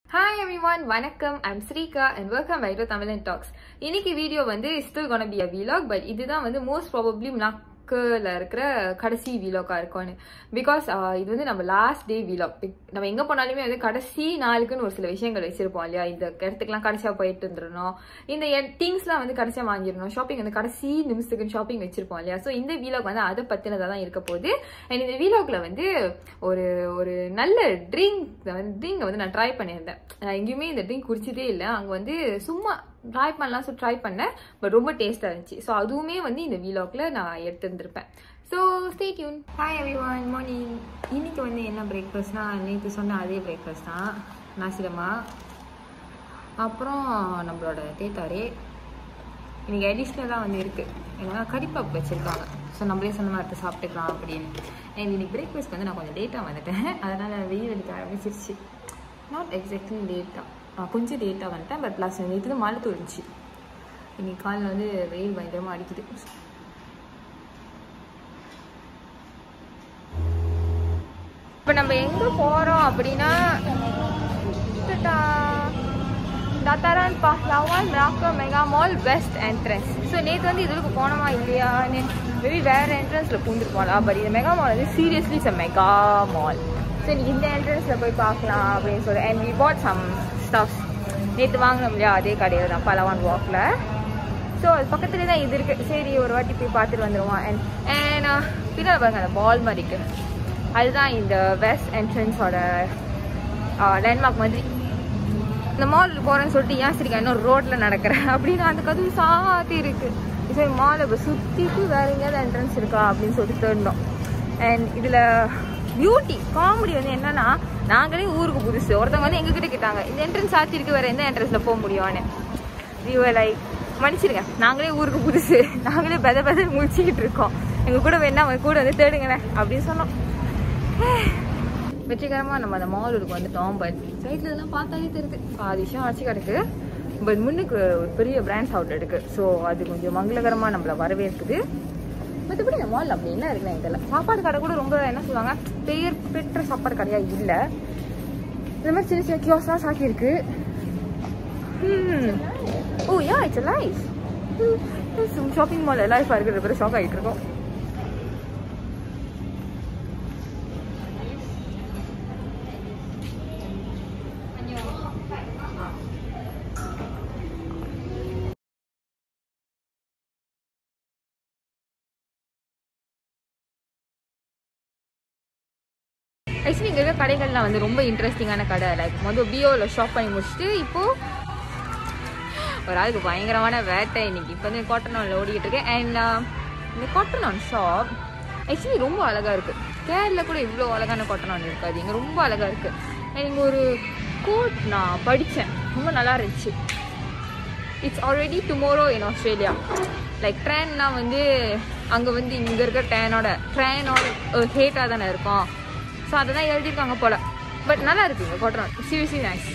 Hi everyone வணக்கம் I'm Srika and welcome by to Tamilan talks இன்னைக்கு video வந்து still gonna be a vlog but இதுதான் வந்து most probably நாக்கில் இருக்கிற கடைசி விலாக்கா இருக்கும்னு பிகாஸ் இது வந்து நம்ம லாஸ்ட் டே விலாக் நம்ம எங்க போனாலுமே வந்து கடைசி நாளுக்குன்னு ஒரு சில விஷயங்கள் வச்சிருப்போம் இல்லையா இந்த இடத்துக்குலாம் கடைசியா போயிட்டு இருந்துடணும் இந்த திங்ஸ்லாம் வந்து கடைசியா வாங்கிடணும் ஷாப்பிங் வந்து கடைசி நிமிஷத்துக்கு ஷாப்பிங் வச்சிருப்போம் இல்லையா ஸோ இந்த வீலாக் வந்து அதை பத்தினதா தான் இருக்க போகுது அண்ட் இந்த வீலாக்ல வந்து ஒரு ஒரு நல்ல ட்ரிங்க் ட்ரிங்க் வந்து நான் ட்ரை பண்ணியிருந்தேன் நான் எங்கேயுமே இந்த ட்ரிங்க் குடிச்சதே இல்லை அங்கே வந்து சும்மா ட்ரை பண்ணலாம் ஸோ ட்ரை பண்ணேன் பட் ரொம்ப டேஸ்ட்டாக இருந்துச்சு ஸோ அதுவுமே வந்து இந்த வீலாக்ல நான் எடுத்துருந்துருப்பேன் so stay tuned hi everyone morning இன்னைக்கு வந்து என்ன பிரேக்ஃபாஸ்ட்னா நேற்று சொன்ன அதே பிரேக்ஃபாஸ்ட் தான் நாசிரமா அப்புறம் நம்மளோட தேத்தாரே இன்னைக்கு அடிஷ்னலாக வந்து இருக்குது என்னன்னா கறிப்பப்பு வச்சுருக்காங்க ஸோ நம்மளே சொன்ன மாதிரி எடுத்து சாப்பிட்டுக்கலாம் அப்படின்னு அண்ட் இன்னைக்கு பிரேக்ஃபாஸ்ட் வந்து நான் கொஞ்சம் லேட்டாக வந்துட்டேன் அதனால் வெயில் அடிக்க ஆரம்பிச்சிருச்சு நாட் எக்ஸாக்ட்லி லேட்டாக கொஞ்சம் லேட்டாக வந்துட்டேன் பட் ப்ளஸ் நேற்று மழை தூரிச்சு இன்னைக்கு காலையில் வந்து வெயில் பயங்கரமாக அடிக்குது இப்போ நம்ம எங்கே போகிறோம் அப்படின்னா தத்தாரான் பஹ்லவான் ராக்கோ mega mall west entrance so நேற்று வந்து இதுக்கு போனோமா இல்லையான்னு மேபி வேறு என்ட்ரன்ஸில் பூந்துருப்போம்ல பட் இந்த மெகா மால் வந்து seriously it's a mega mall so இன்னைக்கு இந்த என்ட்ரன்ஸில் போய் பார்க்கலாம் அப்படின்னு சொல்லி and we bought some stuffs நேற்று வாங்கினோம் இல்லையா அதே கடையில் தான் பலவான் வாக்கில் ஸோ அது பக்கத்துலேயே தான் இது இருக்குது சரி ஒரு வாட்டி போய் பார்த்துட்டு வந்துடுவோம் அண்ட் அண்ட் பின்னால் பாருங்க அந்த பால் மாதிரிக்கு அதுதான் இந்த வெஸ்ட் என்ட்ரன்ஸோட லேண்ட்மார்க் மாதிரி இந்த மால் போகிறேன்னு சொல்லிட்டு ஏன் சரிக்கா இன்னும் ரோட்டில் நடக்கிறேன் அப்படின்னு அந்த கதவு சாத்தி இருக்குது சரி மாலை இப்போ சுற்றிட்டு வேற எங்கேயாவது என்ட்ரன்ஸ் இருக்கா அப்படின்னு சொல்லிட்டு தேடினோம் அண்ட் இதில் பியூட்டி காமெடி வந்து என்னன்னா நாங்களே ஊருக்கு புதுசு ஒருத்தவங்க வந்து எங்ககிட்ட கேட்டாங்க இந்த என்ட்ரன்ஸ் சாத்திருக்கு வேற எந்த என்ட்ரன்ஸில் போக முடியும்னு வியூ லைக் மன்னிச்சிருங்க நாங்களே ஊருக்கு புதுசு நாங்களே பெத பெத முடிச்சுக்கிட்டு இருக்கோம் எங்கள் கூட வேணா அவங்க கூட வந்து தேடுங்களேன் அப்படின்னு சொன்னோம் வெற்றிகரமாக நம்ம அந்த மாலுக்கு வந்துட்டோம் பட் சைட்ல இதெல்லாம் பார்த்தாலே தெரியுது பாதி விஷயம் அடிச்சு கிடக்கு பட் முன்னுக்கு ஒரு பெரிய பிராண்ட்ஸ் அவுட்லெட் இருக்கு ஸோ அது கொஞ்சம் மங்களகரமாக நம்மளை வரவேற்குது மற்றபடி இந்த மால் அப்படி என்ன இருக்குன்னு எனக்கு தெரியல சாப்பாடு கடை கூட ரொம்ப என்ன சொல்லுவாங்க பெயர் பெற்ற சாப்பாடு கடையா இல்லை இந்த மாதிரி சின்ன சின்ன கியோஸ்லாம் சாக்கி இருக்கு oh yeah it's life shopping mall லைஃபாக இருக்கிற பேர் ஷாக் ஆகிட்டு இருக்கோம் ஆக்சுவலி இங்கே இருக்க கடைகள்லாம் வந்து ரொம்ப இன்ட்ரெஸ்டிங்கான கடை லைக் மொதல் பியோவில் ஷாப் பண்ணி முடிச்சுட்டு இப்போது ஒரு ஆளுக்கு பயங்கரமான வேட்டை இன்னைக்கு இப்போ வந்து காட்டன் ஆனில் ஓடிக்கிட்டு இருக்கு அண்ட் இந்த காட்டன் ஆன் ஷாப் ஆக்சுவலி ரொம்ப அழகாக இருக்குது கேரளில் கூட இவ்வளோ அழகான காட்டன் ஆன் இருக்காது இங்கே ரொம்ப அழகாக இருக்குது அண்ட் இங்கே ஒரு கோட் நான் படித்தேன் ரொம்ப நல்லா இருந்துச்சு it's already tomorrow in Australia like ட்ரெயின்லாம் வந்து அங்கே வந்து இங்கே இருக்கிற ட்ரெயினோட ட்ரெயினோட ஹேட்டாக தானே இருக்கும் ஸோ அதை தான் எழுதியிருக்காங்க போல் பட் நல்லா இருக்குங்க காட்டன் சீரியஸ்லி நைஸ்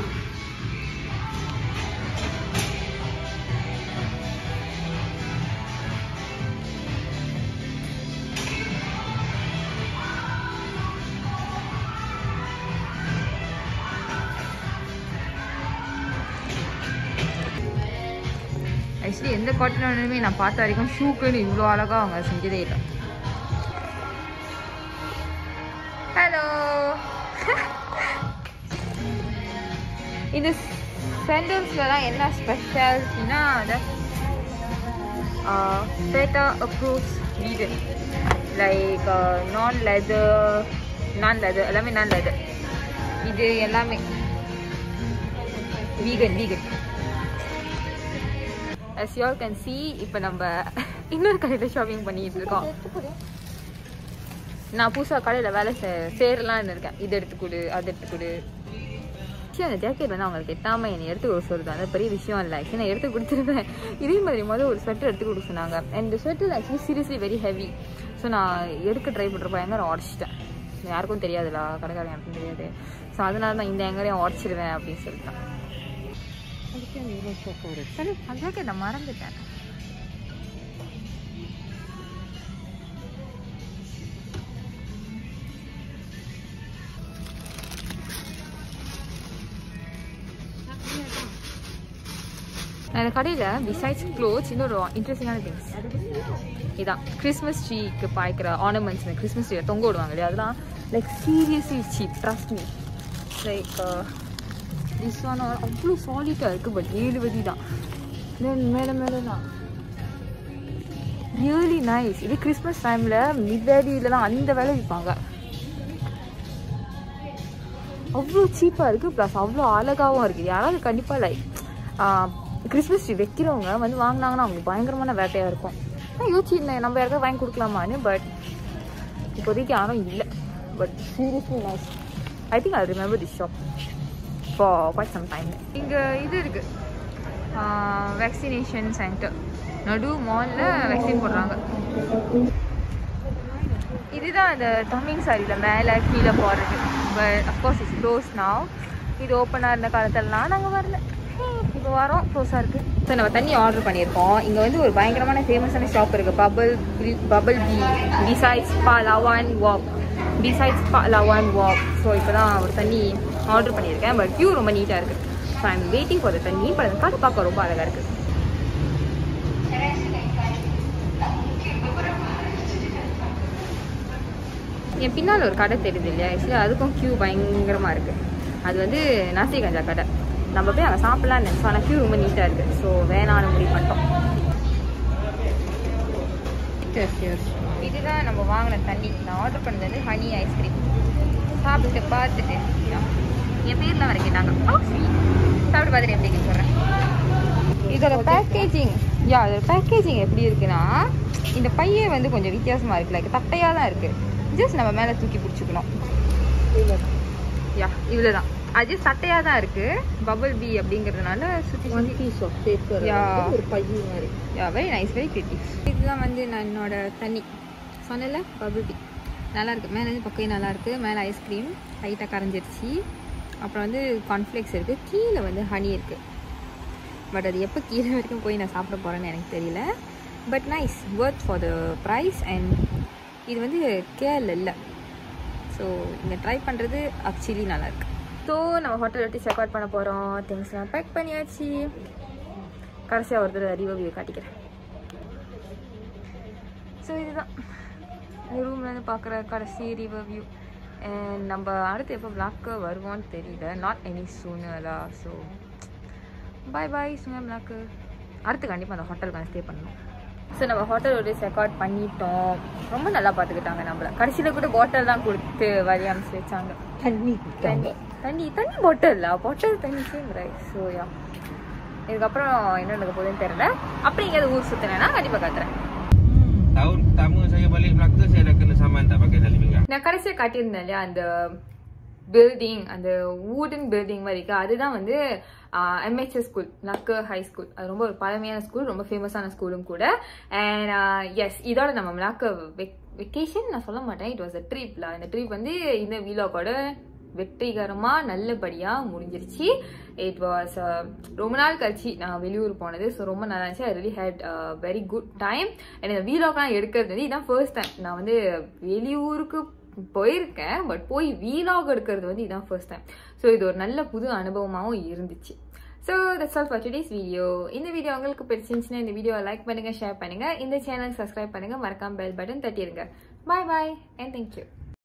ஆக்சுவலி எந்த காட்டனுமே நான் பார்த்த வரைக்கும் ஷூக்குன்னு இவ்வளோ அழகாக அவங்க செஞ்சதே இல்லை ஹலோ இது சென்டர்ஸ்லலாம் என்ன ஸ்பெஷாலிட்டினா அதை Bata approves vegan like non leather non leather எல்லாமே நான் லெதர் இது எல்லாமே vegan vegan as you all can see இப்போ நம்ம இன்னொரு கடையில் ஷாப்பிங் பண்ணிட்டு இருக்கோம் நான் புதுசாக கடையில் வேலை சே சேரலான்னு இருக்கேன் இது எடுத்து கொடு அது எடுத்து கொடு ஆக்சுவலி அந்த ஜாக்கெட் வந்து அவங்களுக்கு எட்டாமல் என்னை எடுத்து கொடுக்க சொல்லுது அந்த பெரிய விஷயம் இல்லை ஆக்சுவலி நான் எடுத்து கொடுத்துருவேன் இதே மாதிரி முதல் ஒரு ஸ்வெட்டர் எடுத்து கொடுக்க சொன்னாங்க and sweater actually seriously very heavy so நான் எடுக்க ட்ரை பண்ணுறப்ப எங்கே உடச்சிட்டேன் யாருக்கும் தெரியாதுலா கடைக்காரன் யாருக்கும் தெரியாது ஸோ அதனால தான் இந்த எங்கேயும் உடச்சிடுவேன் அப்படின்னு சொல்லிட்டேன் சரி அந்த ஜாக்கெட் நான் மறந்துட்டேன் அந்த கடையில் பிசைட்ஸ் க்ளோத்ஸ் இன்னொரு இன்ட்ரெஸ்டிங்கான திங்ஸ் இதான் கிறிஸ்மஸ் ட்ரீக்கு பாய்க்கிற ஆர்னமெண்ட்ஸ் இந்த கிறிஸ்மஸ் ட்ரீ தொங்க விடுவாங்க இல்லையா அதெல்லாம் like seriously cheap trust me like this one அவ்வளோ சாலிட்டாக இருக்குது பட் ஏழுபதி தான் தென் மேலே மேலே தான் ரியலி நைஸ் இது கிறிஸ்மஸ் டைமில் மிட்வேடியிலலாம் அந்த வேலை விற்பாங்க அவ்வளோ சீப்பாக இருக்குது ப்ளஸ் அவ்வளோ அழகாகவும் இருக்குது யாராவது கண்டிப்பாக லைக் கிறிஸ்மஸ் ட்ரீ வைக்கிறவங்க வந்து வாங்கினாங்கன்னா அவங்களுக்கு பயங்கரமான வேட்டையாக இருக்கும் நான் யோசிச்சிருந்தேன் நம்ம யாருக்காவது வாங்கி கொடுக்கலாமான்னு பட் இப்போதைக்கு யாரும் இல்லை but seriously nice I think I remember this shop for quite some time இங்கே இது இருக்குது வேக்சினேஷன் சென்டர் நடு மாலில் வேக்சின் போடுறாங்க இதுதான் அந்த தமிழ் சாரியில் மேலே கீழே போடுறது but of course it's close now இது ஓப்பனாக இருந்த காலத்திலலாம் நாங்கள் வரல இப்போ வரோம் க்ளோஸாக இருக்குது ஸோ நம்ம தண்ணி ஆர்டர் பண்ணியிருக்கோம் இங்கே வந்து ஒரு பயங்கரமான ஃபேமஸான ஷாப் இருக்குது பபுள் பபுள் பி பிசைட்ஸ் பா லவான் வாக் பிசைட்ஸ் பா லவான் வாக் ஸோ இப்போ தான் ஒரு தண்ணி ஆர்டர் பண்ணியிருக்கேன் பட் க்யூ ரொம்ப நீட்டாக இருக்குது so I'm waiting for the தண்ணி இப்போ அந்த கடை பார்க்க ரொம்ப அழகாக இருக்குது என் பின்னால் ஒரு கடை தெரியுது இல்லையா ஆக்சுவலி அதுக்கும் க்யூ பயங்கரமாக இருக்குது அது வந்து நாசி கஞ்சா கடை நம்ம போய் அங்கே சாப்பிட்லான்னு நினச்சோம் ஆனால் க்யூ ரொம்ப நீட்டாக இருக்குது ஸோ வேணான்னு முடிவு பண்ணிட்டோம் இதுதான் நம்ம வாங்கின தண்ணி நான் ஆர்டர் பண்ணது வந்து ஹனி ஐஸ்கிரீம் சாப்பிட்டு பார்த்துட்டு என் பேர்லாம் வர கேட்டாங்க சாப்பிட்டு பார்த்துட்டு எப்படி சொல்கிறேன் இதோட பேக்கேஜிங் யா அதோட பேக்கேஜிங் எப்படி இருக்குன்னா இந்த பையே வந்து கொஞ்சம் வித்தியாசமாக இருக்குது லைக் தட்டையாக தான் இருக்குது ஜஸ்ட் நம்ம மேலே தூக்கி பிடிச்சிக்கணும் யா இவ்வளோ தான் அது சட்டையாக தான் இருக்குது பபுள் பி அப்படிங்கிறதுனால சுற்றி சுற்றி யா ஒரு பைய மாதிரி yeah very nice very gritty இதுதான் வந்து நான் என்னோட தண்ணி சொன்னல பபுள் பி நல்லா இருக்கு மேலே வந்து பக்கையும் நல்லா இருக்கு மேலே ஐஸ்கிரீம் லைட்டாக கரைஞ்சிருச்சு அப்புறம் வந்து கார்ன்ஃப்ளேக்ஸ் இருக்குது கீழே வந்து ஹனி இருக்குது பட் அது எப்போ கீழே வரைக்கும் போய் நான் சாப்பிட போகிறேன்னு எனக்கு தெரியல but nice worth for the price and இது வந்து கேரள இல்லை ஸோ இங்கே ட்ரை பண்ணுறது ஆக்சுவலி நல்லாயிருக்கு ஸோ நம்ம ஹோட்டல் விட்டு செக் அவுட் பண்ண போகிறோம் திங்ஸ்லாம் பேக் பண்ணியாச்சு கடைசியாக ஒரு தடவை ரிவ்யூ காட்டிக்கிறேன் ஸோ இதுதான் இந்த ரூம்லேருந்து பார்க்குற கடைசி ரிவ்யூ அண்ட் நம்ம அடுத்து எப்போ பிளாக்கு வருவோம்னு தெரியல நாட் எனி சூனலா ஸோ பாய் பாய் சுமம் பிளாக்கு அடுத்து கண்டிப்பாக அந்த ஹோட்டலுக்கு வந்து ஸ்டே பண்ணணும் ஸோ நம்ம ஹோட்டல் ஒரு செக் அவுட் பண்ணிட்டோம் ரொம்ப நல்லா பார்த்துக்கிட்டாங்க நம்மள கடைசியில் கூட பாட்டில் தான் கொடுத்து வழி அனுப்பிச்சு வச்சாங்க தண்ணி தண்ணி தண்ணி தண்ணி பாட்டில் பாட்டில் தண்ணி சேம் ரைஸ் ஸோ யா இதுக்கப்புறம் என்ன நடக்க போகுதுன்னு தெரியல அப்படி எங்கேயாவது ஊர் சுற்றினேன்னா கண்டிப்பாக காட்டுறேன் Tahun pertama saya balik Melaka saya dah kena saman tak pakai tali pinggang. நான் கடைசியாக காட்டியிருந்தேன் இல்லையா அந்த பில்டிங் அந்த வூடன் பில்டிங் மாதிரி இருக்கு அதுதான் வந்து எம்ஹெச்எஸ் ஸ்கூல் நக்க ஹை ஸ்கூல் அது ரொம்ப ஒரு பழமையான ஸ்கூல் ரொம்ப ஃபேமஸான ஸ்கூலும் கூட அண்ட் எஸ் இதோட நம்ம மிளாக்க வெக்கேஷன் நான் சொல்ல மாட்டேன் இட் வாஸ் அ ட்ரிப்ல இந்த ட்ரிப் வந்து இந்த வீலாகோட வெற்றிகரமாக நல்லபடியாக முடிஞ்சிருச்சு இட் வாஸ் ரொம்ப நாள் கழிச்சு நான் வெளியூர் போனது ஸோ ரொம்ப நல்லா இருந்துச்சு I really had very good time எனக்கு இந்த வீலாக்லாம் எடுக்கிறது வந்து இதான் ஃபர்ஸ்ட் டைம் நான் வந்து வெளியூருக்கு போயிருக்கேன் பட் போய் வீலாக் எடுக்கிறது வந்து இதான் ஃபர்ஸ்ட் டைம் ஸோ இது ஒரு நல்ல புது அனுபவமாகவும் இருந்துச்சு so that's all for today's video இந்த வீடியோ உங்களுக்கு பிடிச்சிருந்துச்சுன்னா இந்த வீடியோவை லைக் பண்ணுங்க ஷேர் பண்ணுங்க இந்த சேனல் சப்ஸ்கிரைப் பண்ணுங்க மறக்காம பெல் பட்டன் தட்டிடுங்க பாய் பாய் அண்ட் தேங்க்யூ